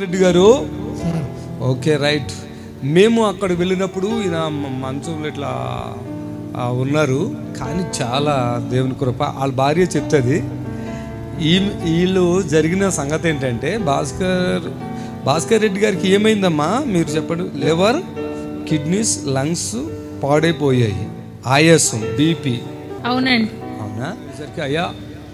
రెడ్డి గారు okay right మేము అక్కడ వెళ్ళినప్పుడు ఈయన మ- మంచంలో ఇట్లా ఆ, ఉన్నారు కానీ చాలా దేవుని కృప వాళ్ళ భార్య చెప్తుంది ఈ వీళ్ళు జరిగిన సంగతి ఏంటంటే భాస్కర్ భాస్కర్ రెడ్డి గారికి ఏమైందమ్మా మీరు చెప్పండి లివర్ కిడ్నీస్ లంగ్స్ పాడైపోయాయి ఆయాసం బీపీ అవునండి అవునా సరికి అయ్యా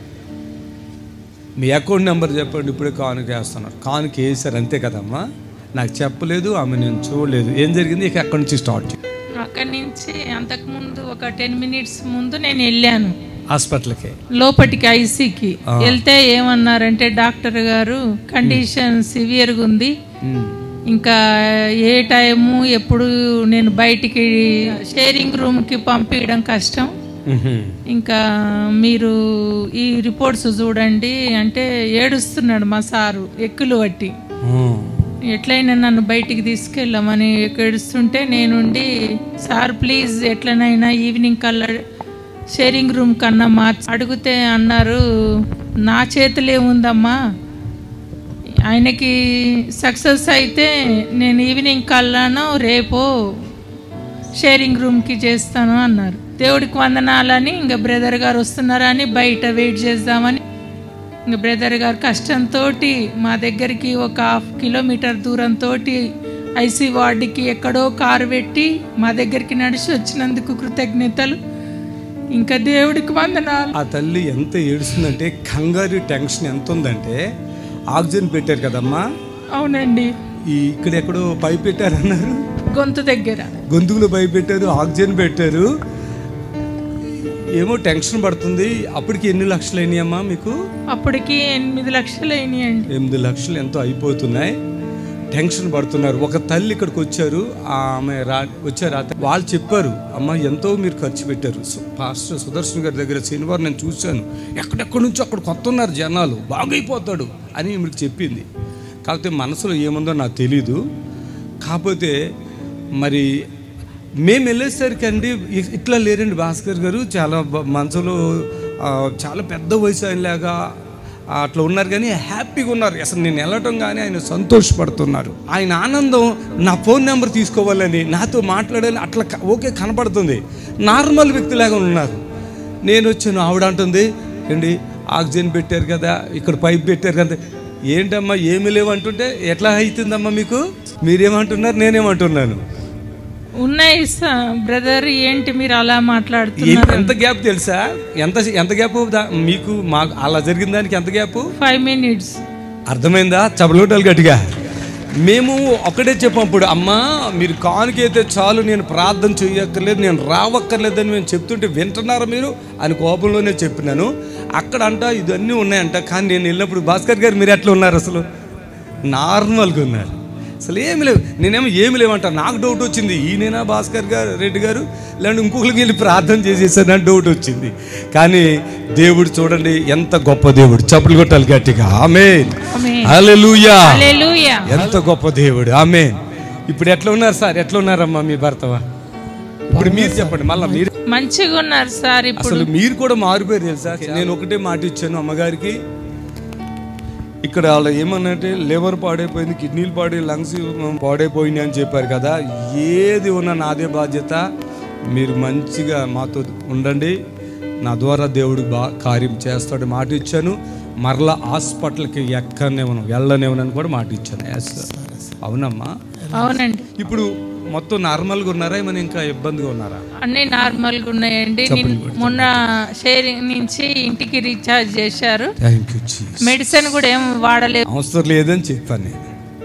మీ అకౌంట్ నెంబర్ చెప్పండి ఇప్పుడే కానుక వేస్తున్నారు కానుక వేసారు అంతే కదమ్మా నాకు చెప్పలేదు ఆమె నేను చూడలేదు ఏం జరిగింది ఇక అక్కడి నుంచి స్టార్ట్ చేయి అక్కడి నుంచి అంతకుముందు ఒక టెన్ మినిట్స్ ముందు నేను వెళ్ళాను హాస్పిటల్కి లోపటికి ఐసీకి వెళ్తే ఏమన్నారంటే డాక్టర్ గారు కండిషన్ సివియర్గా ఉంది ఇంకా ఏ టైము ఎప్పుడు నేను బయటికి షేరింగ్ రూమ్కి పంపించడం కష్టం ఇంకా మీరు ఈ రిపోర్ట్స్ చూడండి అంటే ఏడుస్తున్నాడు మా సారు ఎక్కులు బట్టి ఎట్లయినా నన్ను బయటికి తీసుకెళ్ళమని ఏడుస్తుంటే నేనుండి సార్ ప్లీజ్ ఎట్లనైనా ఈవినింగ్ కల్లా షేరింగ్ రూమ్ కన్నా మార్చి అడిగితే అన్నారు నా చేతులు ఏముందమ్మా ఆయనకి సక్సెస్ అయితే నేను ఈవినింగ్ కల్లానో రేపో షేరింగ్ రూమ్కి చేస్తాను అన్నారు దేవుడికి వందనాలని ఇంకా బ్రదర్ గారు వస్తున్నారని బయట వెయిట్ చేద్దామని ఇంకా బ్రదర్ గారు కష్టంతో మా దగ్గరికి ఒక హాఫ్ కిలోమీటర్ దూరంతో ఐసీ వార్డుకి ఎక్కడో కారు పెట్టి మా దగ్గరికి నడిచి వచ్చినందుకు కృతజ్ఞతలు ఇంకా దేవుడికి వందనాలు ఆ తల్లి ఎంత ఏడుస్తుందంటే కంగారు టెన్షన్ ఎంత ఉందంటే ఆక్సిజన్ పెట్టారు కదమ్మా అవునండి ఈ ఇక్కడ ఎక్కడో పైప్ పెట్టారన్నారు గొంతు దగ్గర గొంతుకులు పైప్ పెట్టారు ఆక్సిజన్ పెట్టారు ఏమో టెన్షన్ పడుతుంది అప్పటికి ఎన్ని లక్షలు అయినాయమ్మా మీకు అప్పటికి ఎనిమిది లక్షలు అయినాయండి ఎనిమిది లక్షలు ఎంతో అయిపోతున్నాయి టెన్షన్ పడుతున్నారు ఒక తల్లి ఇక్కడికి వచ్చారు ఆమె రా వచ్చారు ఆ తల్లి- వాళ్ళు చెప్పారు అమ్మ ఎంతో మీరు ఖర్చు పెట్టారు సు- పాస్టర్ సుదర్శన్ గారి దగ్గర శనివారం నేను చూశాను ఎక్కడెక్కడి నుంచో అక్కడ కొత్త ఉన్నారు జనాలు బాగైపోతాడు అని మీకు చెప్పింది కాకపోతే మనసులో ఏముందో నాకు తెలీదు కాకపోతే మరి మేము వెళ్ళేసరికి అండి ఇ- ఇట్లా లేరండి భాస్కర్ గారు చాలా బ- మనసులో ఆ, చాలా పెద్ద వయసు ఆయనలాగా ఆ, అట్లా ఉన్నారు కానీ హ్యాపీగా ఉన్నారు అసలు నేను వెళ్ళటం కానీ ఆయన సంతోషపడుతున్నారు ఆయన ఆనందం నా ఫోన్ నెంబర్ తీసుకోవాలని నాతో మాట్లాడాలని అట్లా క- ఓకే కనపడుతుంది నార్మల్ వ్యక్తిలాగా ఉన్నారు నేను వచ్చాను ఆవిడ అంటుంది ఏంటి ఆక్సిజన్ పెట్టారు కదా ఇక్కడ పైప్ పెట్టారు కదా ఏంటమ్మా ఏమీ లేవంటుంటే ఎట్లా అవుతుందమ్మా మీకు మీరేమంటున్నారు నేనేమంటున్నాను ఉన్నాయి బ్రదర్ ఏంటి మీరు అలా ఏ- మాట్లాడుతున్నారు ఎంత గ్యాప్ తెలుసా ఎంత ఎంత గ్యాప్ మీకు మాకు అలా జరిగిన దానికి ఎంత గ్యాప్ ఫైవ్ మినిట్స్ అర్థమైందా చబలోటాలు గట్టిగా మేము ఒకటే చెప్పాం ఇప్పుడు అమ్మా మీరు కానుకైతే చాలు నేను ప్రార్థన చేయక్కర్లేదు నేను రావక్కర్లేదని మేము చెప్తుంటే వింటున్నారా మీరు అని కోపంలోనే చెప్పినాను అక్కడ అంట ఇవన్నీ ఉన్నాయంట కానీ నేను వెళ్ళినప్పుడు భాస్కర్ గారు మీరు ఎట్లా ఉన్నారు అసలు నార్మల్గా ఉన్నారు అసలు ఏమి లేవు నేనేమో ఏమి లేవంట నాకు డౌట్ వచ్చింది ఈయనేనా భాస్కర్ గారు రెడ్డి గారు లేదంటే ఇంకొకరికి వెళ్ళి ప్రార్థన చేసేసానని డౌట్ వచ్చింది కానీ దేవుడు చూడండి ఎంత గొప్ప దేవుడు చప్పులు కొట్టాలి గట్టిగా ఆమె ఆమేన్. హల్లెలూయా హల్లెలూయా ఎంత గొప్ప దేవుడు ఆమె ఇప్పుడు ఎట్లా ఉన్నారు సార్ ఎట్లా ఉన్నారమ్మా మీ భర్తవా ఇప్పుడు మీరు చెప్పండి మళ్ళీ మీరు మంచిగా ఉన్నారు సార్ ఇప్పుడు అసలు మీరు కూడా మారిపోయారు తెలుసా నేను ఒకటే మాట ఇచ్చాను అమ్మగారికి ఇక్కడ వాళ్ళు ఏమన్నంటే లివర్ పాడైపోయింది కిడ్నీలు పాడై లంగ్స్ పాడైపోయినాయి అని చెప్పారు కదా ఏది ఉన్నా నాదే బాధ్యత మీరు మంచిగా మాతో ఉండండి నా ద్వారా దేవుడు బా కార్యం చేస్తాడు మాట ఇచ్చాను మరలా హాస్పిటల్కి ఎక్కడనేమను వెళ్ళనేమనని కూడా మాట ఇచ్చాను Yes, sir. అవునమ్మా అవునండి ఇప్పుడు మొత్తం నార్మల్గా ఉన్నారా ఏమైనా ఇంకా ఇబ్బందిగా ఉన్నారా అన్ని నార్మల్గా ఉన్నాయండి నిన్న- మొన్న షేరింగ్ నుంచి ఇంటికి రీఛార్జ్ చేశారు థ్యాంక్ యూ మెడిసిన్ కూడా ఏం వాడలేదు అవసరం లేదని చెప్పాను నేను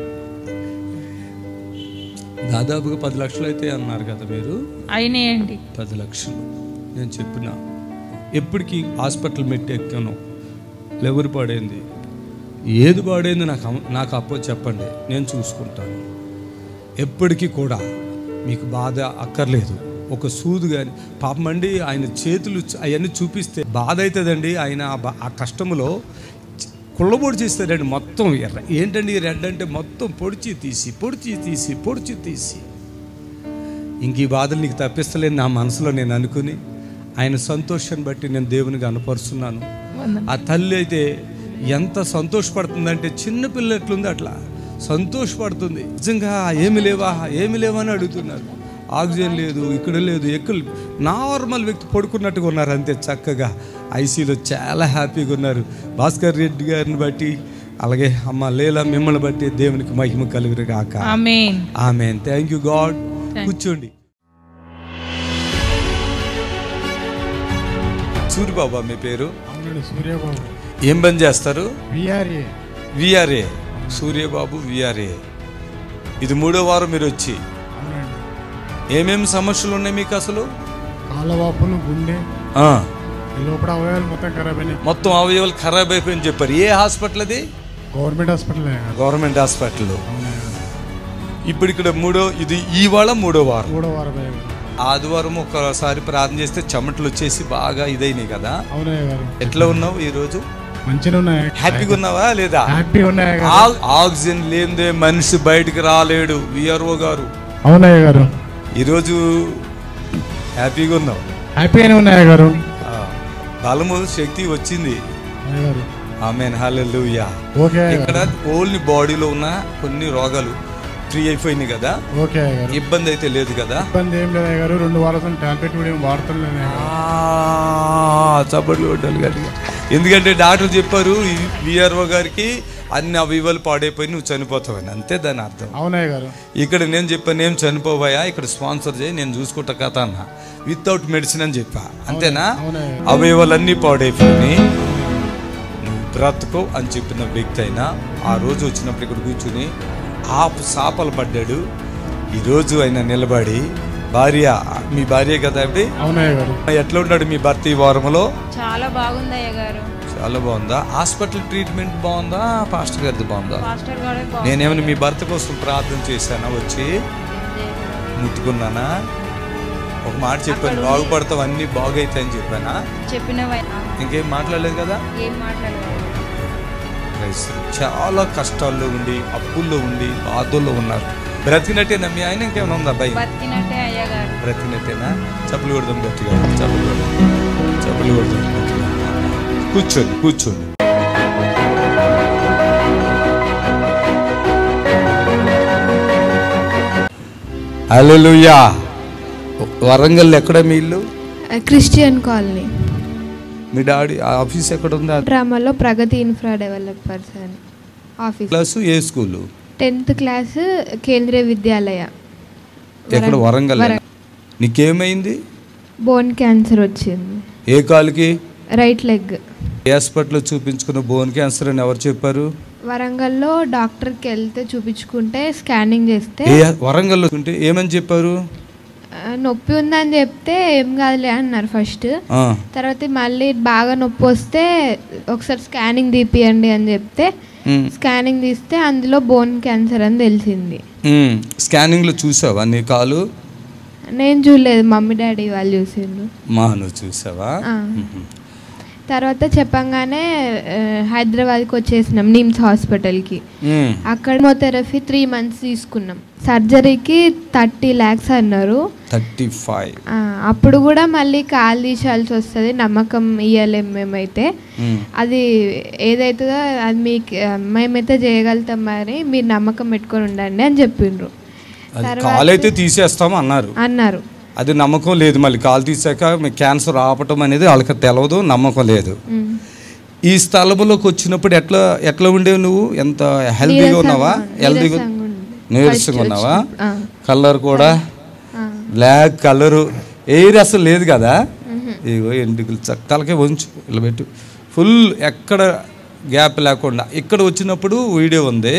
దాదాపుగా పది లక్షలు అయితే అన్నారు కదా మీరు అయినాయండి పది లక్షలు నేను చెప్పిన ఎప్పటికీ హాస్పిటల్ మెట్టి ఎక్కాను లెవర్ పాడైంది ఏది పాడైంది నాకు అమ్మ- నాకు అప్పో చెప్పండి నేను చూసుకుంటాను ఎప్పటికీ కూడా మీకు బాధ అక్కర్లేదు ఒక సూదు కానీ పాపం అండి ఆయన చేతులు అవన్నీ చూపిస్తే బాధ అవుతుందండి ఆయన ఆ బా- ఆ కష్టములో కుళ్ళబొడి చేస్తాడండి మొత్తం ఎర్ర ఏంటండి ఈ రెడ్ అంటే మొత్తం పొడిచి తీసి పొడిచి తీసి పొడిచి తీసి ఇంక ఈ బాధలు నీకు తప్పిస్తలేని నా మనసులో నేను అనుకుని ఆయన సంతోషాన్ని బట్టి నేను దేవునికి అనుపరుస్తున్నాను వందనాలు. ఆ తల్లి అయితే ఎంత సంతోషపడుతుందంటే చిన్న పిల్ల ఎట్లుంది అట్లా సంతోషపడుతుంది నిజంగా ఏమి లేవా ఏమి లేవా అని అడుగుతున్నారు ఆక్సిజన్ లేదు ఇక్కడ లేదు ఎక్కడ నార్మల్ వ్యక్తి పడుకున్నట్టుగా ఉన్నారు అంతే చక్కగా ఐసీలో చాలా హ్యాపీగా ఉన్నారు భాస్కర్ రెడ్డి గారిని బట్టి అలాగే అమ్మ లేలా మిమ్మల్ని బట్టి దేవునికి మహిమ కలుగురు కాక ఆమెన్ ఆమె థ్యాంక్ యూ గాడ్ కూర్చోండి సూరిబాబా మీ పేరు అవునండి సూర్యబాబు ఏం పని చేస్తారు విఆర్ఏ విఆర్ఏ సూర్యబాబు విఆర్ఏ ఇది మూడో వారం మీరు వచ్చి అవునండి ఏమేమి సమస్యలు ఉన్నాయి మీకు అసలు కాళ్ళవాపులు గుండె ఆ, ఈ లోపల అవయవాలు మొత్తం ఖరాబ్ అయినాయి మొత్తం అవయవాలు ఖరాబ్ అయిపోయింది చెప్పారు ఏ హాస్పిటల్ అది గవర్నమెంట్ హాస్పిటల్ గవర్నమెంట్ హాస్పిటల్ ఇప్పుడు ఇక్కడ మూడో ఇది ఇవాళ మూడో వారం మూడో వారం అయ్య గారు ఆదివారం ఒకసారి ప్రార్థన చేస్తే చెమటలు వచ్చేసి బాగా ఇదైనాయి కదా అవునయ్య గారు ఎట్లా ఉన్నావు ఈ రోజు మంచిగా ఉన్నాయి హ్యాపీగా ఉన్నావా లేదా హ్యాపీ ఉన్నాయ గారు ఆ- ఆక్సిజన్ లేనిదే మనిషి బయటికి రాలేడు విఆర్ఓ గారు అవునయ్య గారు ఈరోజు హ్యాపీగా ఉన్నావు హ్యాపీగానే ఉన్నాయ గారు ఆ, బలము శక్తి వచ్చింది అయ్య గారు ఆమె హల్లెలూయా ఓకే అయ్య ఇక్కడ గారు ఓన్లీ బాడీలో ఉన్న కొన్ని రోగాలు ఫ్రీ అయిపోయినాయి కదా ఓకే అయ్య గారు ఇబ్బంది అయితే లేదు కదా ఇబ్బంది ఏం లేదు అయ్య గారు రెండు వారాలు టాబ్లెట్ కూడా ఏం వాడుతున్నాను చప్పట్లు కొట్టాలి గట్టిగా ఎందుకంటే డాక్టర్ చెప్పారు విఆర్ఓ గారికి అన్ని అవయవాలు పాడైపోయి నువ్వు చనిపోతావని అంతే దాని అర్థం అవునయ్య గారు ఇక్కడ నేను చెప్పాను ఏం చనిపోవాయా ఇక్కడ స్పాన్సర్ చేయి నేను చూసుకుంటా కథ అన్న వితౌట్ మెడిసిన్ అని చెప్పా అంతేనా అవునయ్య అవయవాలన్నీ పాడైపోయినాయి నువ్వు బ్రతుకో అని చెప్పిన వ్యక్తి అయినా ఆ రోజు వచ్చినప్పుడు ఇక్కడ కూర్చుని ఆపు సాపలు పడ్డాడు ఈరోజు ఆయన నిలబడి భార్య మీ భార్య కదా అండి అవునయ్య గారు ఎట్లా ఉన్నాడు మీ భర్త ఈ వారంలో చాలా బాగుంది అయ్య గారు చాలా బాగుందా హాస్పిటల్ ట్రీట్మెంట్ బాగుందా పాస్టర్ గారిది బాగుందా పాస్టర్ గారే బాగుంది నేనేమైనా మీ భర్త కోసం ప్రార్థన చేశానా వచ్చి ముట్టుకున్నానా ఒక మాట చెప్పాను బాగుపడతావు అన్ని బాగైతాయని చెప్పానా చెప్పినవి ఇంకేం మాట్లాడలేదు కదా ఏం మాట్లాడలేదు Praise the Lord. చాలా కష్టాల్లో ఉండి అప్పుల్లో ఉండి బాధల్లో ఉన్నారు బ్రతికినట్టేనా మీ ఆయన ఇంకేమైనా ఉందా అబ్బాయి బతికినట్టే అయ్య గారు బ్రతికినట్టేనా చప్పులు కొడదాం గట్టిగా చప్పులు కొడదాం చప్పులు కొడదాం గట్టిగా కూర్చోండి కూర్చోండి హల్లెలూయా వరంగల్ ఎక్కడ మీ ఇల్లు క్రిస్టియన్ కాలనీ మీ డాడీ ఆఫీస్ ఎక్కడ ఉంది డ్రామాలో ప్రగతి ఇన్ఫ్రా డెవలపర్స్ అని ఆఫీస్ క్లాసు ఏ school tenth class Kendriya Vidyalaya ఎక్కడ వరంగల్ నీకేమైంది బోన్ క్యాన్సర్ వచ్చింది ఏ కాలుకి రైట్ లెగ్ ఏ హాస్పిటల్లో చూపించుకున్న బోన్ క్యాన్సర్ అని ఎవరు చెప్పారు వరంగల్లో డాక్టర్కి వెళ్తే చూపించుకుంటే స్కానింగ్ చేస్తే ఏ వరంగల్లో ఉంటే ఏమని చెప్పారు ఆ, నొప్పి ఉందని చెప్తే ఏం కాదులే అన్నారు ఫస్ట్ ఆ, తర్వాత మళ్ళీ బాగా నొప్పి వస్తే ఒకసారి స్కానింగ్ తీపియండి అని చెప్తే ఉమ్, స్కానింగ్ తీస్తే అందులో బోన్ క్యాన్సర్ అని తెలిసింది ఉమ్. స్కానింగ్లో చూసావా నీ కాలు నేను చూడలేదు మమ్మీ డాడీ వాళ్ళు చూసిండ్రు మా నువ్వు చూసావా ఆ. తర్వాత చెప్పంగానే ఆ, హైదరాబాద్కి వచ్చేసినాం నిమ్స్ హాస్పిటల్కి ఉమ్, అక్కడ మోథెరపీ త్రీ మంత్స్ తీసుకున్నాం సర్జరీకి థర్టీ ల్యాక్స్ అన్నారు థర్టీ ఫైవ్ ఆ, అప్పుడు కూడా మళ్ళీ కాలు తీసాల్సి వస్తుంది నమ్మకం ఇవ్వలేం మేమైతే ఉమ్, అది ఏదైతుందో అది మీకు ఆ, మేమైతే చేయగలుగుతాం మరి మీరు నమ్మకం పెట్టుకొని ఉండండి అని చెప్పిండ్రు అది తర్వాత- కాలు అయితే తీసేస్తాం అన్నారు అన్నారు అది నమ్మకం లేదు మళ్ళీ కాలు తీసాక మీకు క్యాన్సర్ ఆపటం అనేది వాళ్ళకి తెలియదు నమ్మకం లేదు ఉమ్. ఈ స్థలంలోకి వచ్చినప్పుడు ఎట్లా ఎట్లా ఉండేవి నువ్వు ఎంత హెల్తీగా ఉన్నావా హెల్తీగా నీరసంగా ఉంది. నీరసంగా ఉన్నావా ఆ. కలర్ కూడా ఆ. బ్లాక్ కలరు ఎయిర్ అసలు లేదు కదా ఇగో ఎంటుకలు చక్కలకే ఉంచు ఇలా పెట్టు ఫుల్ ఎక్కడ గ్యాప్ లేకుండా ఇక్కడ వచ్చినప్పుడు వీడియో ఉంది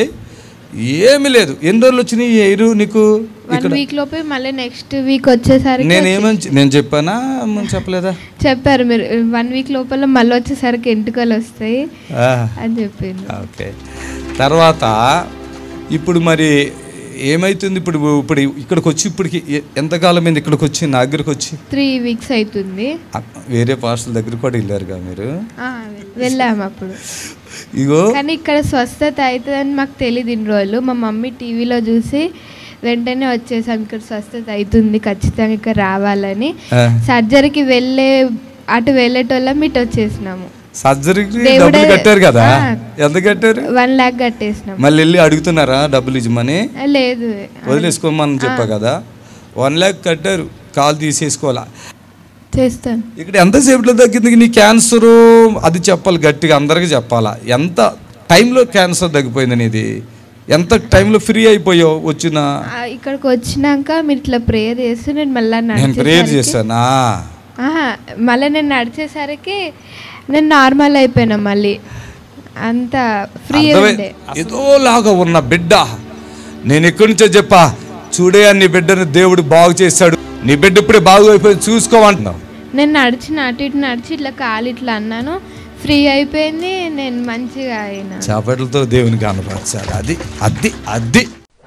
ఏమీ లేదు ఎన్ని రోజులు వచ్చినాయి ఈ ఎయిర్ నీకు వన్ ఇక్కడ వీక్ లోపే మళ్ళీ నెక్స్ట్ వీక్ వచ్చేసరికి నేను ఏమని చె- నేను చెప్పానా మనం చెప్పలేదా చెప్పారు మీరు వన్ వీక్ లోపల మళ్ళీ వచ్చేసరికి ఎంటుకలు వస్తాయి ఆ, అని చెప్పిండు ఓకే తర్వాత ఇప్పుడు మరి ఏమైతుంది ఇప్పుడు ఇప్పుడు ఇక్కడికి వచ్చి ఇప్పటికి ఎ- ఎంతకాలం అయింది ఇక్కడికి వచ్చి నా దగ్గరికి వచ్చి త్రీ వీక్స్ అవుతుంది అ- వేరే పార్సల్ దగ్గర కూడా వెళ్ళారుగా మీరు ఆ, వెళ్ళాము అప్పుడు ఇగో కానీ ఇక్కడ స్వస్థత అవుతుందని మాకు తెలియదు ఇన్ని రోజులు మా మమ్మీ టీవీలో చూసి వెంటనే వచ్చేసాం ఇక్కడ స్వస్థత అవుతుంది ఖచ్చితంగా ఇక్కడ రావాలని ఆ, సర్జరీకి వెళ్ళే అటు వెళ్ళేటోళ్ళం ఇటు వచ్చేసినాము సర్జరీకి దేవుడే- డబ్బులు కట్టారు కదా ఆ. ఎంత కట్టారు వన్ ల్యాక్ కట్టేసినాం మళ్ళీ వెళ్ళి అడుగుతున్నారా డబ్బులు ఇచ్చమని ఆ, లేదు వదిలేసుకోమని చెప్పా కదా వన్ ల్యాక్ కట్టారు కాల్ తీసేసుకోవాలా చేస్తాను ఇక్కడ ఎంతసేపులో తగ్గింది నీ క్యాన్సరు అది చెప్పాలి గట్టిగా అందరికీ చెప్పాలా ఎంత టైంలో క్యాన్సర్ తగ్గిపోయింది నీది ఎంత టైంలో ఫ్రీ అయిపోయావు వచ్చిన ఆ, ఇక్కడికి వచ్చినాక మీరు ఇట్లా ప్రేయర్ చేస్తే నేను మళ్ళీ నేను ప్రేయర్ చేశానా మళ్ళీ నేను నడిచేసరికి నేను నార్మల్ అయిపోయినా మళ్ళీ అంత ఫ్రీ అర్థమై- ఉండే ఏదోలాగా ఉన్న బిడ్డ నేను ఎక్కడి నుంచో చెప్పా చూడే నీ బిడ్డను దేవుడు బాగు చేశాడు నీ బిడ్డ ఇప్పుడే బాగు అయిపోయి చూసుకోమంటున్నావు నేను నడిచిన అటు ఇటు నడిచి ఇట్లా కాలు ఇట్లా అన్నాను ఫ్రీ అయిపోయింది నేను మంచిగా అయినా చేపట్లతో దేవుని కనపరచాలి అది అది అది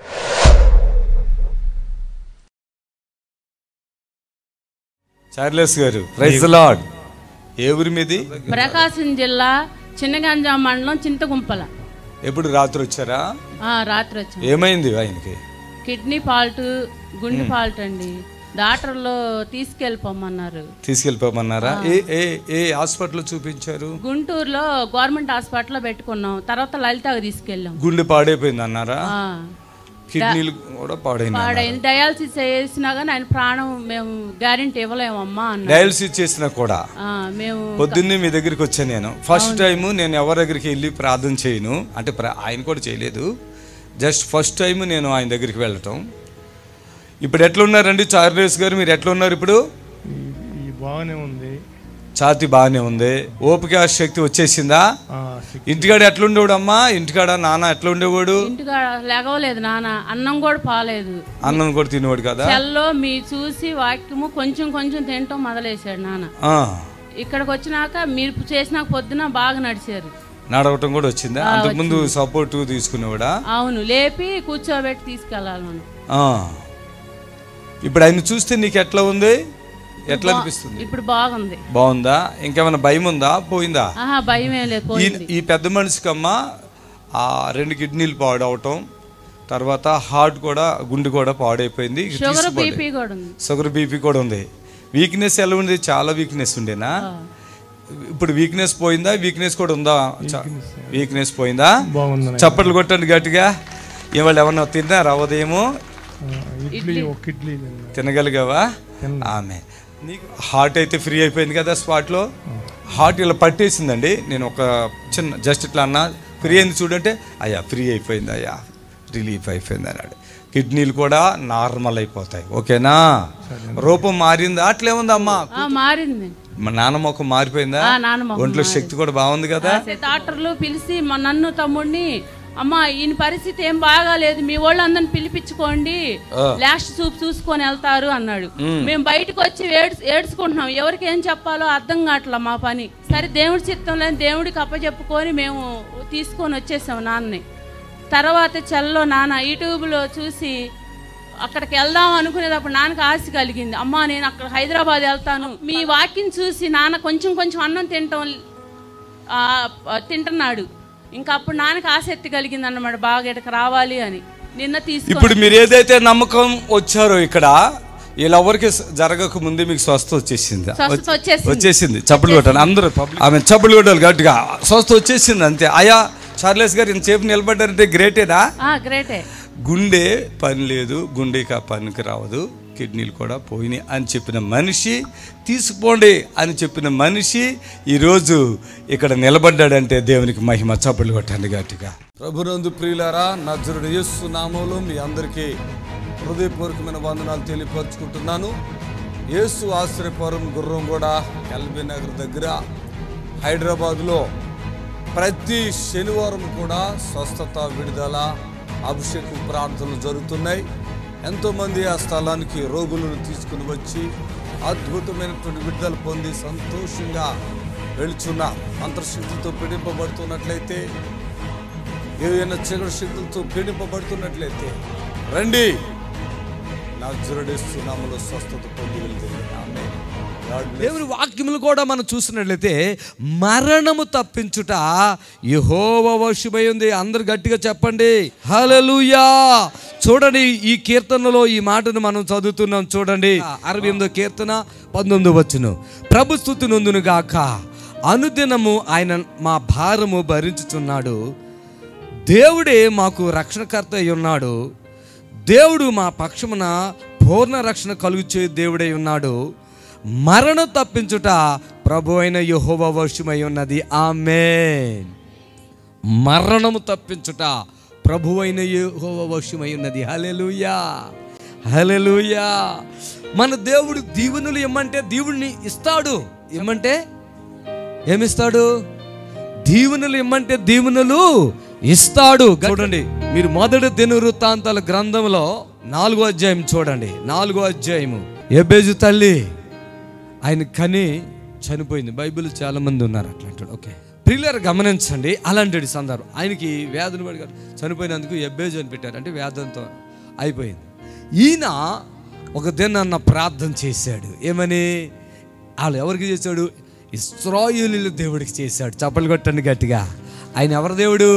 చార్లెస్ గారు ప్రైజ్ లార్డ్ ఏ ఊరి మీది ప్రకాశం జిల్లా చిన్నగంజాం మండలం చింతగుంపల ఎప్పుడు రాత్రి వచ్చారా ఆ, రాత్రి వచ్చాం ఏమైంది ఆయనకి కిడ్నీ ఫాల్ట్ గుండె ఫాల్ట్ అండి డాక్టర్లు తీసుకెళ్ళిపోమన్నారు తీసుకెళ్ళిపోమన్నారా ఏ ఏ ఏ హాస్పిటల్ చూపించారు గుంటూరులో గవర్నమెంట్ హాస్పిటల్లో పెట్టుకున్నాం తర్వాత లలితకు తీసుకెళ్ళాం గుండె పాడైపోయింది అన్నారా ఆ, కిడ్నీలు కూడా పాడైంది పాడైంది డయాలసిస్ చేసినా కానీ ఆయన ప్రాణం మేము గ్యారెంటీ ఇవ్వలేమమ్మా అన్నారు డయాలసిస్ చేసినా కూడా ఆ, మేము పొద్దున్నే మీ దగ్గరికి వచ్చాను నేను ఫస్ట్ టైం నేను ఎవరి దగ్గరికి వెళ్ళి ప్రార్థన చేయను అంటే ప్ర- ఆయన కూడా చేయలేదు జస్ట్ ఫస్ట్ టైం నేను ఆయన దగ్గరికి వెళ్ళటం ఇప్పుడు ఎట్లా ఉన్నారండి చార్లేస్ గారు మీరు ఎట్లా ఉన్నారు ఇప్పుడు ఈ- ఈ బాగానే ఉంది ఛాతి బాగానే ఉంది ఓపిక శక్తి వచ్చేసిందా ఆ, శక్తి- ఇంటికాడ ఎట్లా ఉండేవాడు అమ్మా ఇంటికాడ నాన్న ఎట్లా ఉండేవాడు ఇంటిగా లెగవలేదు నాన్న అన్నం కూడా పాలేదు అన్నం కూడా తినేవాడు కదా సెల్లో మీ చూసి వాక్యము కొంచెం కొంచెం తినటం మొదలేశాడు నాన్న ఆ, ఇక్కడికి వచ్చినాక మీరు చేసినాక పొద్దున బాగా నడిచారు నడవటం కూడా వచ్చిందా అంతకుముందు సపోర్ట్ తీసుకునేవాడా అవును లేపి కూర్చోబెట్టి తీసుకెళ్ళాలి మనం ఆ. ఇప్పుడు ఆయన చూస్తే నీకు ఎట్లా ఉంది ఎట్లా అనిపిస్తుంది ఇప్పుడు బాగుంది బాగుందా ఇంకేమైనా భయం ఉందా పోయిందా ఆహా భయం ఏం లేదు ఈ పోయింది ఈ పెద్ద మనిషికమ్మా ఆ రెండు కిడ్నీలు పాడవటం తర్వాత హార్ట్ కూడా గుండె కూడా పాడైపోయింది ఇక షుగర్ తీసుకోండి. బీపీ కూడా ఉంది షుగర్ బీపీ కూడా ఉంది వీక్నెస్ ఎలా ఉంది చాలా వీక్నెస్ ఉండేనా ఇప్పుడు వీక్నెస్ పోయిందా వీక్నెస్ కూడా ఉందా వీక్నెస్ పోయిందా బాగుంది చప్పట్లు కొట్టండి గట్టిగా ఇవాళ ఏమన్నా తిన్నారా ఉదయము ఆ, ఇడ్లీ ఒక ఇడ్లీ తిన్నా. తినగలిగావా ఆమె నీకు హార్ట్ అయితే ఫ్రీ అయిపోయింది కదా స్పాట్లో హార్ట్ ఇలా పట్టేసిందండి నేను ఒక చిన్న జస్ట్ ఇట్లా అన్నా ఫ్రీ అయింది చూడంటే అయ్యా ఫ్రీ అయిపోయింది అయ్యా రిలీఫ్ అయిపోయింది అన్నాడు కిడ్నీలు కూడా నార్మల్ అయిపోతాయి ఓకేనా రూపం మారిందా అట్లే ఉందమ్మా ఆ, మారింది మా నాన్న ముఖం మారిపోయిందా ఆ, నాన్న ముఖం ఒంట్లో శక్తి కూడా బాగుంది కదా డాక్టర్లు పిలిచి మా నన్ను తమ్ముడిని అమ్మా ఈయన పరిస్థితి ఏం బాగాలేదు మీ వాళ్ళందరిని పిలిపించుకోండి లాస్ట్ చూపు చూసుకొని వెళ్తారు అన్నాడు మేము బయటకు వచ్చి ఏడ్స్ ఏడ్చుకుంటున్నాం ఎవరికి ఏం చెప్పాలో అర్థం కావట్లా మా పని సరే దేవుడి చిత్తం లేని దేవుడికి అప్పచెప్పుకొని మేము తీసుకొని వచ్చేసాం నాన్నని తర్వాత చెల్లో నాన్న యూట్యూబ్లో చూసి అక్కడికి వెళ్దాం అనుకునేటప్పుడు నాన్నకి ఆశ కలిగింది అమ్మా నేను అక్కడ హైదరాబాద్ వెళ్తాను మీ వాక్యం చూసి నాన్న కొంచెం కొంచెం అన్నం తింటాం ఆ, తింటున్నాడు ఇంకా అప్పుడు నాన్నకి ఆసక్తి కలిగింది అన్నమాట బాగా ఇక్కడికి రావాలి అని నిన్న తీసుకొని ఇప్పుడు మీరు ఏదైతే నమ్మకం వచ్చారో ఇక్కడ వీళ్ళెవరికి జరగక ముందే మీకు స్వస్థ వచ్చేసింది స్వస్థత వచ్చేసింది. వచ్చేసింది చప్పులు కొట్టాలి అందరూ ఆమె చప్పులు కొట్టాలి గట్టిగా స్వస్థ వచ్చేసింది అంతే అయ్యా చార్లెస్ గారు ఇంతసేపు నిలబడ్డారంటే గ్రేటేనా ఆ, గ్రేటే గుండె పని లేదు గుండెకి ఆ పనికి రావదు కిడ్నీలు కూడా పోయినాయి అని చెప్పిన మనిషి తీసుకుపోండి అని చెప్పిన మనిషి ఈరోజు ఇక్కడ నిలబడ్డాడంటే దేవునికి మహిమ చప్పట్లు కొట్టండి గట్టిగా ప్రభునందు ప్రియులారా నజరుడు యేసు నామంలో మీ అందరికీ హృదయపూర్వకమైన వందనాలు తెలియపరుచుకుంటున్నాను యేసు ఆశ్రయపురం గుర్రం కూడా ఎల్బీ నగర్ దగ్గర హైదరాబాద్లో ప్రతి శనివారం కూడా స్వస్థత విడుదల అభిషేక ప్రార్థనలు జరుగుతున్నాయి ఎంతోమంది ఆ స్థలానికి రోగులను తీసుకుని వచ్చి అద్భుతమైనటువంటి విడుదల పొంది సంతోషంగా వెళుచున్న అంతర్శక్తితో పీడింపబడుతున్నట్లయితే ఏదైనా చీకటి శక్తులతో పీడింపబడుతున్నట్లయితే రండి నాజరుడేస్తున్నాములో స్వస్థత పొంది వెళ్తుంది ఆమేన్. God bless. దేవుని వాక్యములు కూడా మనం చూసినట్లయితే మరణము తప్పించుట యహోవ వశమై ఉంది అందరు గట్టిగా చెప్పండి హల్లెలూయా చూడండి ఈ కీర్తనలో ఈ మాటను మనం చదువుతున్నాం చూడండి అరవై ఎనిమిదో కీర్తన పంతొమ్మిది వచ్చును ప్రభు స్థుతి నొందును గాక అనుదినము ఆయన మా భారము భరించుచున్నాడు దేవుడే మాకు రక్షణకర్త అయి ఉన్నాడు దేవుడు మా పక్షమున పూర్ణ రక్షణ కలుగుచే దేవుడై ఉన్నాడు మరణం తప్పించుట ప్రభు అయిన యహోవ వశమై ఉన్నది ఆమెన్ మరణము తప్పించుట ప్రభు అయిన యెహోవా వశమై ఉన్నది హలెలుయా హలెలుయా మన దేవుడు దీవెనలు ఇమ్మంటే దేవుడిని ఇస్తాడు ఇమ్మంటే ఏమిస్తాడు దీవెనలు ఇమ్మంటే దీవెనలు ఇస్తాడు చూడండి మీరు మొదటి దినవృత్తాంతాల గ్రంథంలో నాలుగో అధ్యాయం చూడండి నాలుగో అధ్యాయము ఎబేజు తల్లి ఆయన కని చనిపోయింది బైబిల్ చాలా మంది ఉన్నారు అట్లాంటాడు ఓకే ప్రియులర్ గమనించండి అలాంటి సందర్భం ఆయనకి వ్యాధులు పడి చనిపోయినందుకు ఎబ్బేజు అని పెట్టారు అంటే వ్యాధంతో అయిపోయింది ఈయన ఒక దినాన్న ప్రార్థన చేశాడు ఏమని వాళ్ళు ఎవరికి చేశాడు ఇస్రాయేలీల దేవుడికి చేశాడు చప్పలు కొట్టండి గట్టిగా ఆయన ఎవరి దేవుడు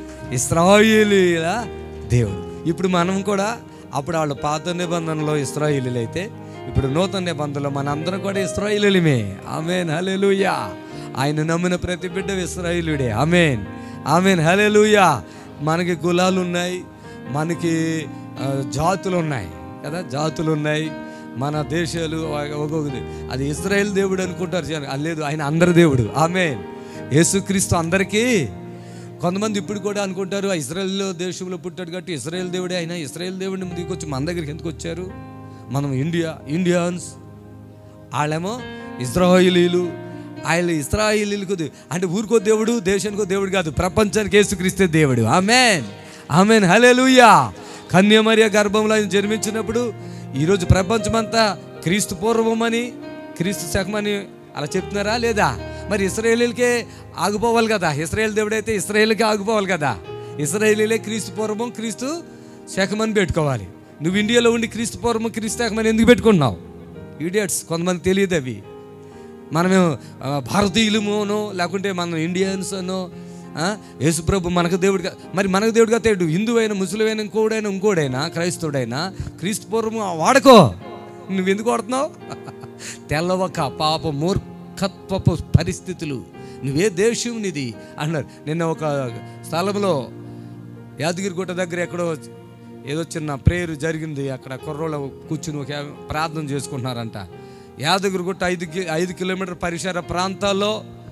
ఇస్రాయేలీల దేవుడు ఇప్పుడు మనం కూడా అప్పుడు వాళ్ళు పాత నిబంధనలో ఇస్రాయేలీలు అయితే ఇప్పుడు నూతన నిబంధనలో మన అందరం కూడా ఇస్రాయేలీలమే ఆమెన్ హల్లెలూయా ఆయన నమ్మిన ప్రతి బిడ్డ ఇస్రాయేలుడే ఆమెన్ ఆమెన్ హల్లెలూయా మనకి కులాలు ఉన్నాయి మనకి ఆ, జాతులు ఉన్నాయి కదా జాతులు ఉన్నాయి మన దేశాలు ఒక్కొక్కది అది ఇజ్రాయెల్ దేవుడు అనుకుంటారు జనం. అది లేదు ఆయన అందరి దేవుడు ఆమె యేసుక్రీస్తు అందరికీ కొంతమంది ఇప్పుడు కూడా అనుకుంటారు "ఆ ఇజ్రాయెల్ దేశంలో పుట్టాడు కాబట్టి ఇజ్రాయెల్ దేవుడే అయినా ఇజ్రాయెల్ దేవుడిని ముందుకు వచ్చి మన దగ్గరికి ఎందుకు వచ్చారు మనం ఇండియా ఇండియన్స్ వాళ్ళేమో ఇజ్రాయిలీలు ఆయన ఇస్రాయిలీలకు దే- అంటే ఊరికో దేవుడు దేశానికో దేవుడు కాదు ప్రపంచానికి యేసుక్రీస్తే దేవుడు ఆమెన్ ఆమెన్ హల్లెలూయా కన్యమర్య గర్భంలో ఆయన జన్మించినప్పుడు ఈరోజు ప్రపంచమంతా క్రీస్తు పూర్వమని క్రీస్తు శకమని అలా చెప్తున్నారా లేదా మరి ఇస్రాయేలీలకే ఆగిపోవాలి కదా ఇస్రాయేల్ దేవుడైతే ఇస్రాయేల్కే ఆగిపోవాలి కదా ఇస్రాయేలీలే క్రీస్తు పూర్వం క్రీస్తు శకమని పెట్టుకోవాలి నువ్వు ఇండియాలో ఉండి క్రీస్తు పూర్వం క్రీస్తు శకమని ఎందుకు పెట్టుకుంటున్నావు ఈడియట్స్ కొంతమంది తెలియదు అవి మనము ఆ, భారతీయులమోనో లేకుంటే మనం ఇండియన్స్ అనో ఆ, యేసుప్రభు మనకు దేవుడు కా- మరి మనకు దేవుడుగా తేడు హిందూ అయినా ముస్లిం అయినా ఇంకోడైనా ఇంకోడైనా క్రైస్తవుడైనా క్రీస్తు పూర్వం వాడుకో నువ్వు ఎందుకు వాడుతున్నావు తెల్లవక పాప మూర్ఖత్వపు పరిస్థితులు నువ్వే దేశం నీది అన్నారు నిన్న ఒక స్థలంలో యాదగిరిగుట్ట దగ్గర ఎక్కడో ఏదో చిన్న ప్రేయర్ జరిగింది అక్కడ కుర్రోళ్ళ కూర్చుని ఒక ప్రార్థన చేసుకుంటున్నారంట యాదగిరిగుట్ట ఐదు కి- ఐదు కిలోమీటర్ పరిసర ప్రాంతాల్లో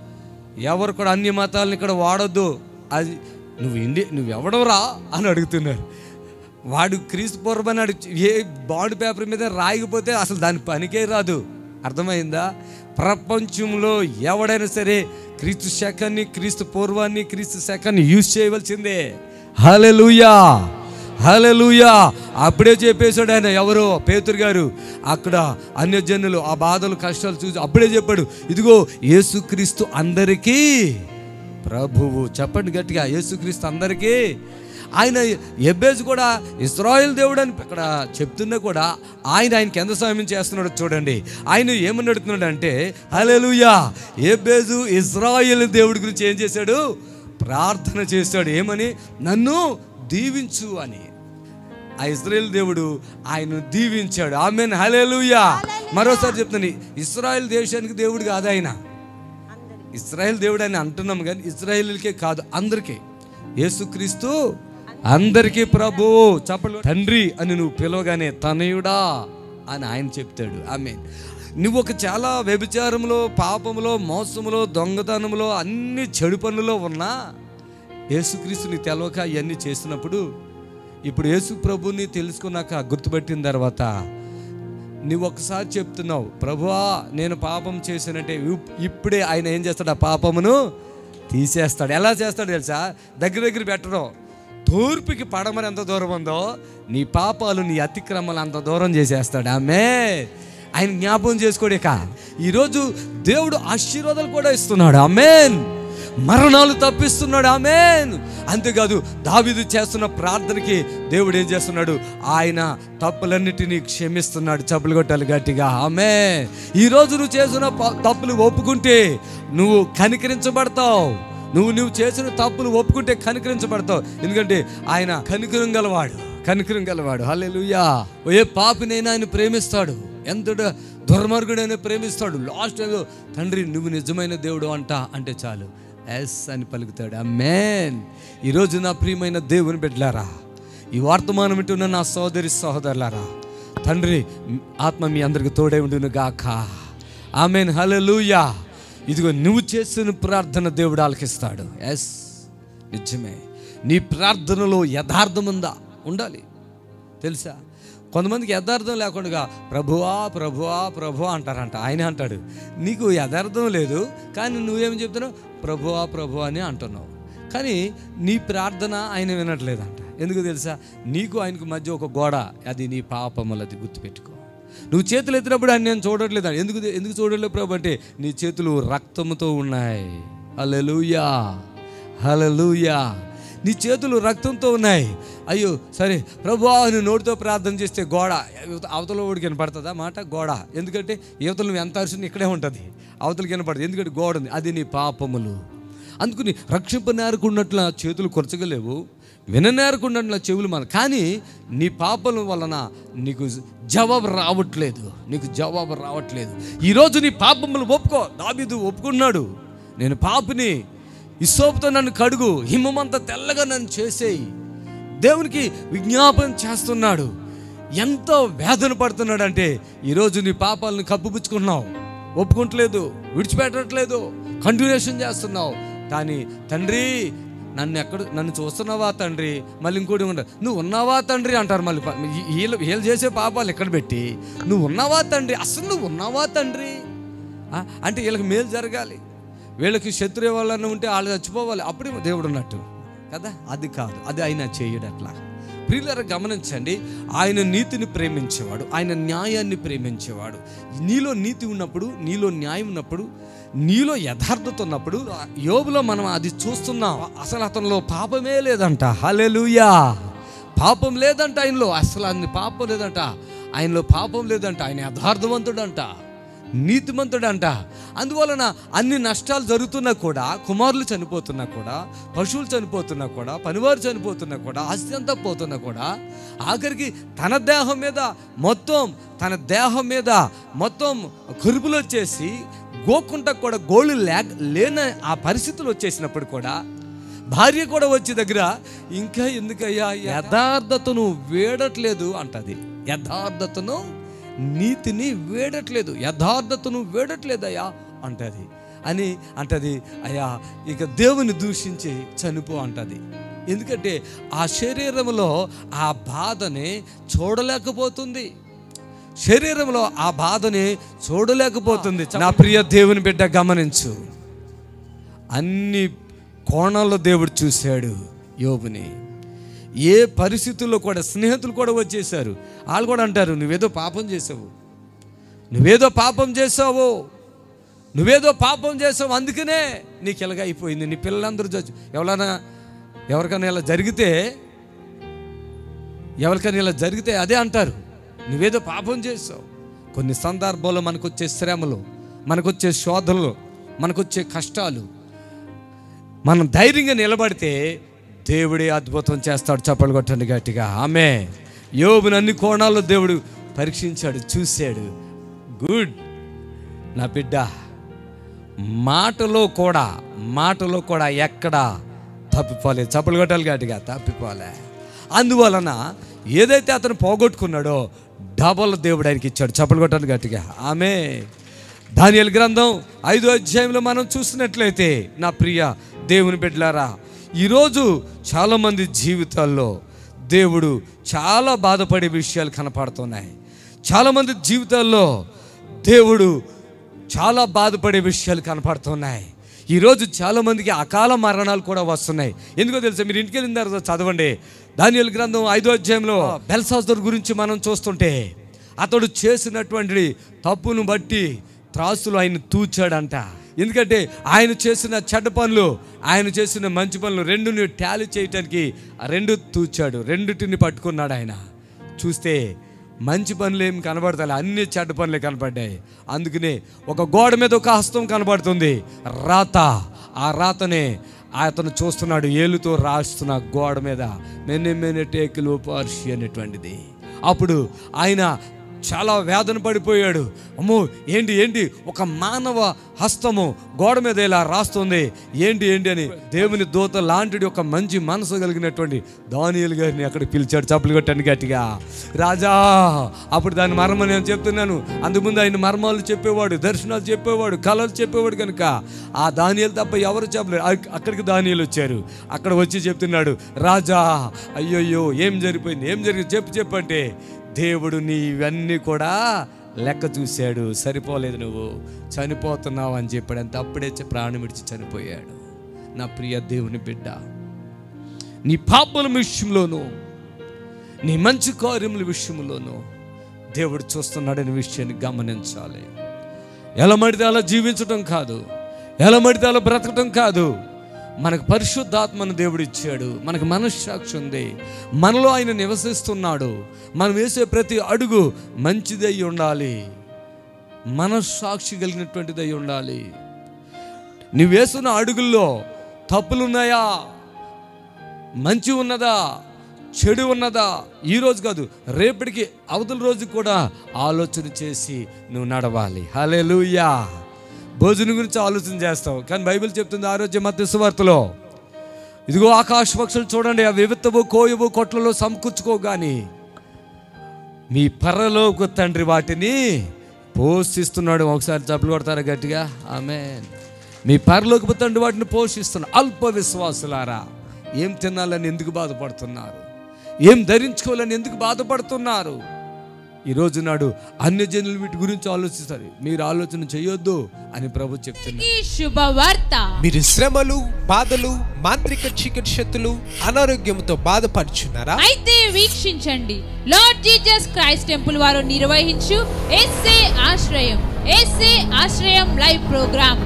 ఎవరు కూడా అన్ని మతాలను ఇక్కడ వాడొద్దు అది నువ్వు ఇండి నువ్వు ఎవడవరా అని అడుగుతున్నారు వాడు క్రీస్తు పూర్వని అడుగు ఏ బాండ్ పేపర్ మీద రాయకపోతే అసలు దాని పనికే రాదు అర్థమైందా ప్రపంచంలో ఎవడైనా సరే క్రీస్తు శకాన్ని క్రీస్తు పూర్వాన్ని క్రీస్తు శకాన్ని యూజ్ చేయవలసిందే హలెలుయా హలెలుయా అప్పుడే చెప్పేశాడు ఆయన ఎవరో పేతురు గారు అక్కడ అన్యజనులు ఆ బాధలు కష్టాలు చూసి అప్పుడే చెప్పాడు ఇదిగో యేసుక్రీస్తు అందరికీ ప్రభువు చెప్పండి గట్టిగా యేసుక్రీస్తు అందరికీ ఆయన ఎబ్బేజు కూడా ఇస్రాయేల్ దేవుడు అని ఇక్కడ చెప్తున్నా కూడా ఆయన ఆయనకి ఎంత సమయం చేస్తున్నాడో చూడండి ఆయన ఏమని అడుగుతున్నాడు అంటే హల్లెలూయా ఎబ్బేజు ఇజ్రాయేల్ దేవుడి గురించి ఏం చేశాడు ప్రార్థన చేశాడు ఏమని నన్ను దీవించు అని ఆ ఇజ్రాయేల్ దేవుడు ఆయన దీవించాడు ఆమెన్ హల్లెలూయా మరోసారి చెప్తాను ఇస్రాయేల్ దేశానికి దేవుడు కాదు ఆయన ఇస్రాయేల్ దేవుడు అని అంటున్నాం కానీ ఇజ్రాయేల్కే కాదు అందరికీ యేసుక్రీస్తు అందరికీ ప్రభువు చెప్పలు తండ్రి అని నువ్వు పిలవగానే తనయుడా అని ఆయన చెప్తాడు ఆమె నువ్వు ఒక చాలా వ్యభిచారంలో పాపంలో మోసంలో దొంగతనంలో అన్ని చెడు పనుల్లో ఉన్నా యేసుక్రీస్తు నీ తెలవక ఇవన్నీ చేసినప్పుడు ఇప్పుడు యేసు ప్రభుని తెలుసుకున్నాక గుర్తుపెట్టిన తర్వాత నువ్వు ఒకసారి చెప్తున్నావు ప్రభువా నేను పాపం చేశానంటే ఇప్- ఇప్పుడే ఆయన ఏం చేస్తాడు ఆ పాపమును తీసేస్తాడు ఎలా చేస్తాడు తెలుసా దగ్గర దగ్గర పెట్టడం తూర్పుకి పడమని ఎంత దూరం ఉందో నీ పాపాలు నీ అతిక్రమాలు అంత దూరం చేసేస్తాడు ఆమె ఆయన జ్ఞాపకం చేసుకోడేక ఈరోజు దేవుడు ఆశీర్వాదాలు కూడా ఇస్తున్నాడు ఆమెన్ మరణాలు తప్పిస్తున్నాడు ఆమెన్ అంతేకాదు దావీదు చేస్తున్న ప్రార్థనకి దేవుడు ఏం చేస్తున్నాడు ఆయన తప్పులన్నిటినీ క్షమిస్తున్నాడు చప్పులు కొట్టాలి గట్టిగా ఆమె ఈరోజు నువ్వు చేసిన ప- తప్పులు ఒప్పుకుంటే నువ్వు కనికరించబడతావు నువ్వు నువ్వు చేసిన తప్పులు ఒప్పుకుంటే కనికరించబడతావు ఎందుకంటే ఆయన కనికరం గలవాడు కనికరం గలవాడు హల్లెలూయా ఏ పాపినైనా ఆయన ప్రేమిస్తాడు ఎంత దుర్మార్గుడైనా ప్రేమిస్తాడు లాస్ట్ ఏదో తండ్రి నువ్వు నిజమైన దేవుడు అంట అంటే చాలు ఎస్ అని పలుకుతాడు అమ్మేన్ ఈరోజు నా ప్రియమైన దేవుని బిడ్డలారా ఈ వర్తమానం వింటున్న నా సోదరి సహోదరులారా తండ్రి ఆత్మ మీ అందరికి తోడే ఉండును గాక ఆమెన్ హల్లెలూయా ఇదిగో నువ్వు చేసిన ప్రార్థన దేవుడు ఆలకిస్తాడు ఎస్ నిజమే నీ ప్రార్థనలో యథార్థం ఉందా ఉండాలి తెలుసా కొంతమందికి యథార్థం లేకుండా ప్రభువా ప్రభువా ప్రభువా అంటారంట ఆయన అంటాడు నీకు యథార్థం లేదు కానీ నువ్వేం చెప్తున్నావు ప్రభువా ప్రభువా అని అంటున్నావు కానీ నీ ప్రార్థన ఆయన వినట్లేదంట ఎందుకు తెలుసా నీకు ఆయనకు మధ్య ఒక గోడ అది నీ పాపములది గుర్తుపెట్టుకో నువ్వు చేతులు ఎత్తినప్పుడు ఆయన నేను చూడట్లేదు ఎందుకు ఎందుకు చూడట్లేదు ప్రభు అంటే నీ చేతులు రక్తంతో ఉన్నాయి హల్లెలూయా హల్లెలూయా నీ చేతులు రక్తంతో ఉన్నాయి అయ్యో సరే ప్రభు నువ్వు నోటితో ప్రార్థన చేస్తే గోడ అవతల ఓడికి వినపడుతుందా మాట గోడ ఎందుకంటే యువతలు నువ్వు ఎంత అరిచిన ఇక్కడే ఉంటుంది అవతలకి వినపడుతుంది ఎందుకంటే గోడ ఉంది అది నీ పాపములు అందుకుని రక్షింపనేరకున్నట్ల చేతులు కొరచగలేవు విననేరకున్నట్ల చెవులు మన కానీ నీ పాపల వలన నీకు జవాబు రావట్లేదు నీకు జవాబు రావట్లేదు ఈరోజు నీ పాపములు ఒప్పుకో దాబీదు ఒప్పుకున్నాడు నేను పాపిని ఇసోపుతో నన్ను కడుగు హిమమంతా తెల్లగా నన్ను చేసేయి దేవునికి విజ్ఞాపన చేస్తున్నాడు ఎంతో వేదన పడుతున్నాడు అంటే ఈరోజు నీ పాపాలను కప్పుపుచ్చుకుంటున్నావు ఒప్పుకుంటలేదు విడిచిపెట్టట్లేదు కంటిన్యూషన్ చేస్తున్నావు కానీ తండ్రి నన్ను ఎక్కడ నన్ను చూస్తున్నావా తండ్రి మళ్ళీ ఇంకోటి ఉంటా నువ్వు ఉన్నావా తండ్రి అంటారు మళ్ళీ ప- ఈ- వీళ్ళు వీళ్ళు చేసే పాపాలు ఎక్కడ పెట్టి నువ్వు ఉన్నావా తండ్రి అసలు నువ్వు ఉన్నావా తండ్రి ఆ, అంటే వీళ్ళకి మేలు జరగాలి వీళ్ళకి శత్రు వాళ్ళని ఉంటే వాళ్ళు చచ్చిపోవాలి అప్పుడే దేవుడు ఉన్నట్టు కదా అది కాదు అది ఆయన చేయడు అట్లా ప్రియులరా గమనించండి ఆయన నీతిని ప్రేమించేవాడు ఆయన న్యాయాన్ని ప్రేమించేవాడు నీలో నీతి ఉన్నప్పుడు నీలో న్యాయం ఉన్నప్పుడు నీలో యథార్థత ఉన్నప్పుడు యోబులో మనం అది చూస్తున్నాం అసలు అతనిలో పాపమే లేదంట హల్లెలూయా పాపం లేదంట ఆయనలో అసలు అన్ని పాపం లేదంట ఆయనలో పాపం లేదంట ఆయన యథార్థవంతుడంట నీతిమంతుడంట అందువలన అన్ని నష్టాలు జరుగుతున్నా కూడా కుమారులు చనిపోతున్నా కూడా పశువులు చనిపోతున్నా కూడా పనివారు చనిపోతున్నా కూడా ఆస్తి అంతా పోతున్నా కూడా ఆఖరికి తన దేహం మీద మొత్తం తన దేహం మీద మొత్తం కురుపులు వచ్చేసి గోకుంటకు కూడా గోళ్ళు లేక లేని ఆ పరిస్థితులు వచ్చేసినప్పుడు కూడా భార్య కూడా వచ్చి దగ్గర ఇంకా ఎందుకయ్యా యథార్థతను వేడట్లేదు అంటది యథార్థతను నీతిని వేడట్లేదు యథార్థతను వేడట్లేదయ్యా అంటది అని అంటది అయ్యా ఇక దేవుని దూషించి చనిపో అంటది ఎందుకంటే ఆ శరీరంలో ఆ బాధని చూడలేకపోతుంది శరీరంలో ఆ బాధని చూడలేకపోతుంది నా ప్రియ దేవుని బిడ్డ గమనించు అన్ని కోణాల్లో దేవుడు చూశాడు యోబుని ఏ పరిస్థితుల్లో కూడా స్నేహితులు కూడా వచ్చేసారు వాళ్ళు కూడా అంటారు నువ్వేదో పాపం చేసావు నువ్వేదో పాపం చేసావు నువ్వేదో పాపం చేసావు అందుకనే నీకు ఇలాగ అయిపోయింది నీ పిల్లలందరూ చచ్చి ఎవరైనా ఎవరికైనా ఇలా జరిగితే ఎవరికైనా ఇలా జరిగితే అదే అంటారు నువ్వేదో పాపం చేసావు కొన్ని సందర్భాల్లో మనకొచ్చే శ్రమలు మనకొచ్చే శోధనలు మనకొచ్చే కష్టాలు మనం ధైర్యంగా నిలబడితే దేవుడే అద్భుతం చేస్తాడు చప్పలు కొట్టండి గట్టిగా ఆమె యోబుని అన్ని కోణాల్లో దేవుడు పరీక్షించాడు చూశాడు గుడ్ నా బిడ్డ మాటలో కూడా మాటలో కూడా ఎక్కడా తప్పిపోలేదు చప్పలు కొట్టాలి గట్టిగా తప్పిపోలే అందువలన ఏదైతే అతను పోగొట్టుకున్నాడో డబల్ దేవుడు ఆయనకి ఇచ్చాడు చప్పలు కొట్టాలి గట్టిగా ఆమె దానియల్ గ్రంథం ఐదో అధ్యాయంలో మనం చూసినట్లయితే నా ప్రియ దేవుని బిడ్డలారా ఈరోజు చాలామంది జీవితాల్లో దేవుడు చాలా బాధపడే విషయాలు కనపడుతున్నాయి చాలామంది జీవితాల్లో దేవుడు చాలా బాధపడే విషయాలు కనపడుతున్నాయి ఈరోజు చాలామందికి అకాల మరణాలు కూడా వస్తున్నాయి ఎందుకో తెలుసా మీరు ఇంటికి వెళ్ళిన తర్వాత చదవండి దానియల్ గ్రంథం ఐదో అధ్యాయంలో బెల్సాదర్ గురించి మనం చూస్తుంటే అతడు చేసినటువంటి తప్పును బట్టి త్రాసులు ఆయన తూచాడంట ఎందుకంటే ఆయన చేసిన చెడ్డ పనులు ఆయన చేసిన మంచి పనులు రెండుని టాలీ చేయటానికి ఆ రెండు తూచాడు రెండిటిని పట్టుకున్నాడు ఆయన చూస్తే మంచి పనులు ఏం కనబడతాయి అన్ని చెడ్డ పనులే కనబడ్డాయి అందుకనే ఒక గోడ మీద ఒక హస్తం కనబడుతుంది రాత ఆ రాతనే అతను చూస్తున్నాడు ఏలుతో రాస్తున్న గోడ మీద మెన్నె మెన్నె టేకులు పార్షి అనేటువంటిది అప్పుడు ఆయన చాలా వేదన పడిపోయాడు అమ్మో ఏంటి ఏంటి ఒక మానవ హస్తము గోడ మీద ఇలా రాస్తుంది ఏంటి ఏంటి అని దేవుని దూత లాంటి ఒక మంచి మనసు కలిగినటువంటి దానియలు గారిని అక్కడ పిలిచాడు చప్పులు కొట్టండి గట్టిగా రాజా అప్పుడు దాని మర్మం నేను చెప్తున్నాను అందుముందు ఆయన మర్మాలు చెప్పేవాడు దర్శనాలు చెప్పేవాడు కళలు చెప్పేవాడు కనుక ఆ దానియలు తప్ప ఎవరు చెప్పలేరు అక్- అక్కడికి దానియలు వచ్చారు అక్కడ వచ్చి చెప్తున్నాడు రాజా అయ్యయ్యో ఏం జరిగిపోయింది ఏం జరిగింది చెప్పు చెప్పు అంటే దేవుడు నీ ఇవన్నీ కూడా లెక్క చూశాడు సరిపోలేదు నువ్వు చనిపోతున్నావు అని చెప్పాడు అంత అప్పుడే చ- ప్రాణం విడిచి చనిపోయాడు నా ప్రియ దేవుని బిడ్డ నీ పాపల విషయంలోనూ నీ మంచి కార్యముల విషయంలోనూ దేవుడు చూస్తున్నాడనే విషయాన్ని గమనించాలి ఎలా మడితే అలా జీవించడం కాదు ఎలా మడితే అలా బ్రతకటం కాదు మనకు పరిశుద్ధాత్మను దేవుడు ఇచ్చాడు మనకు మనశ్సాక్షి ఉంది మనలో ఆయన నివసిస్తున్నాడు మనం వేసే ప్రతి అడుగు మంచిదై ఉండాలి మనస్సాక్షి కలిగినటువంటిదై ఉండాలి నువ్వు వేస్తున్న అడుగుల్లో తప్పులున్నాయా మంచి ఉన్నదా చెడు ఉన్నదా ఈ రోజు కాదు రేపటికి అవతల రోజు కూడా ఆలోచన చేసి నువ్వు నడవాలి హల్లెలూయా భోజనం గురించి ఆలోచన చేస్తావు కానీ బైబిల్ చెప్తుంది ఆరోగ్య మధ్య సువార్తలో ఇదిగో ఆకాశ పక్షులు చూడండి అవి విత్తవు కోయవు కొట్లలో సమకూర్చుకో గాని మీ పర్రలోకి తండ్రి వాటిని పోషిస్తున్నాడు ఒకసారి చప్పులు కొడతారా గట్టిగా ఆమె మీ పరలోకి తండ్రి వాటిని పోషిస్తున్నాడు అల్ప విశ్వాసులారా ఏం తినాలని ఎందుకు బాధపడుతున్నారు ఏం ధరించుకోవాలని ఎందుకు బాధపడుతున్నారు ఈ రోజు నాడు అన్య జనులు వీటి గురించి ఆలోచిస్తారు మీరు ఆలోచన చేయొద్దు అని ప్రభు చెప్తున్నారు ఈ శుభవార్త మీరు శ్రమలు బాధలు మాంత్రిక చీకటి శక్తులు అనారోగ్యంతో బాధపడుచున్నారా అయితే వీక్షించండి లార్డ్ జీసస్ క్రైస్ట్ టెంపుల్ వారు నిర్వహించు ఎస్ఏ ఆశ్రయం ఎస్ఏ ఆశ్రయం లైవ్ ప్రోగ్రామ్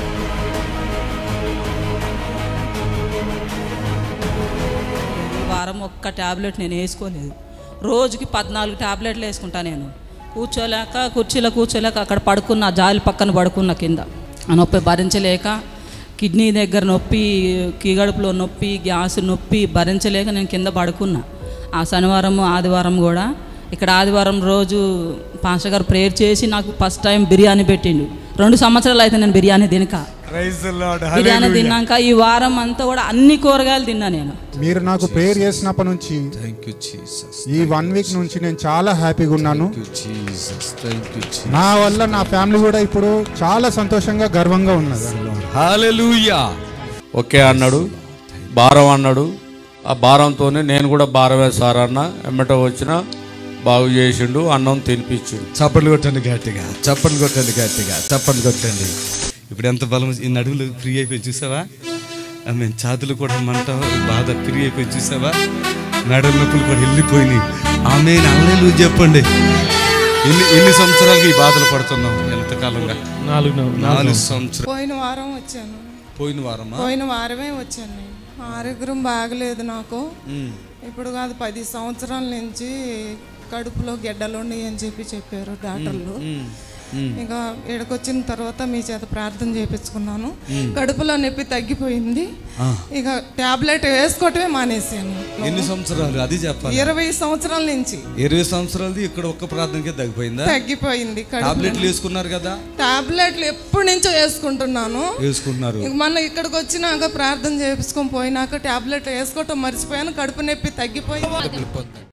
ఈ వారం ఒక్క ట్యాబ్లెట్ నేను వేసుకోలేదు రోజుకి పద్నాలుగు ట్యాబ్లెట్లు వేసుకుంటా నేను కూర్చోలేక కుర్చీలో కూర్చోలేక అక్కడ పడుకున్నా జాలి పక్కన పడుకున్నా కింద ఆ నొప్పి భరించలేక కిడ్నీ దగ్గర నొప్పి కీగడుపులో నొప్పి గ్యాస్ నొప్పి భరించలేక నేను కింద పడుకున్నా ఆ శనివారం ఆదివారం కూడా ఇక్కడ ఆదివారం రోజు పాస్టర్ గారు ప్రేయర్ చేసి నాకు ఫస్ట్ టైం బిర్యానీ పెట్టిండు రెండు సంవత్సరాలు అయితే నేను బిర్యానీ తినక బిర్యానీ తిన్నాక ఈ వారం అంతా కూడా అన్ని కూరగాయలు తిన్నా నేను మీరు నాకు ప్రేయర్ చేసినప్పటి నుంచి థ్యాంక్ యూ జీసస్ ఈ వన్ వీక్ నుంచి నేను చాలా హ్యాపీగా ఉన్నాను జీసస్ థ్యాంక్ యూ నా వల్ల నా ఫ్యామిలీ కూడా ఇప్పుడు చాలా సంతోషంగా గర్వంగా ఉన్నది హాలెలూయా ఓకే అన్నాడు భారం అన్నాడు ఆ భారంతోనే నేను కూడా భారం వేసారన్న ఎమ్మట వచ్చిన బాగు చేసిండు అన్నం తినిపించిండు చప్పట్లు కొట్టండి గట్టిగా చప్పట్లు కొట్టండి గట్టిగా చప్పట్లు కొట్టండి ఇప్పుడు ఎంత బలం ఈ నడువులు ఫ్రీ అయిపోయి చూసావా మేము ఛాతులు కూడా మంట బాధ ఫ్రీ అయిపోయి చూసావా నడుల నొప్పులు కూడా వెళ్ళిపోయినాయి ఆమె అల్లెలు చెప్పండి ఎన్ని ఎన్ని సంవత్సరాలకి ఈ బాధలు పడుతున్నాం ఎంతకాలంగా నాలుగు నాలుగు సంవత్సరాలు పోయిన వారం వచ్చాను పోయిన వారమా పోయిన వారమే వచ్చాను నేను ఆరోగ్యం బాగలేదు నాకు ఉమ్. ఇప్పుడు కాదు పది సంవత్సరాల నుంచి కడుపులో గెడ్డలు ఉన్నాయి అని చెప్పి చెప్పారు డాక్టర్లు ఉమ్. ఉమ్. ఇంకా ఇక్కడికొచ్చిన తర్వాత మీ చేత ప్రార్థన చేయించుకున్నాను ఉమ్. కడుపులో నొప్పి తగ్గిపోయింది ఆ. ఇక టాబ్లెట్ వేసుకోవటమే మానేసాను ఎన్ని సంవత్సరాలు అది చెప్పాలి ఇరవై సంవత్సరాల నుంచి ఇరవై సంవత్సరాలది ఇక్కడ ఒక్క ప్రార్థనకే తగ్గిపోయిందా తగ్గిపోయింది టాబ్లెట్లు వేసుకున్నారు కదా టాబ్లెట్లు ఎప్పటి నుంచో వేసుకుంటున్నాను వేసుకుంటున్నారు ఇంక మొన్న ఇక్కడికి వచ్చినాక ప్రార్థన చేపించుకొని పోయినాక టాబ్లెట్ వేసుకోవటం మర్చిపోయాను కడుపు నొప్పి తగ్గిపోయి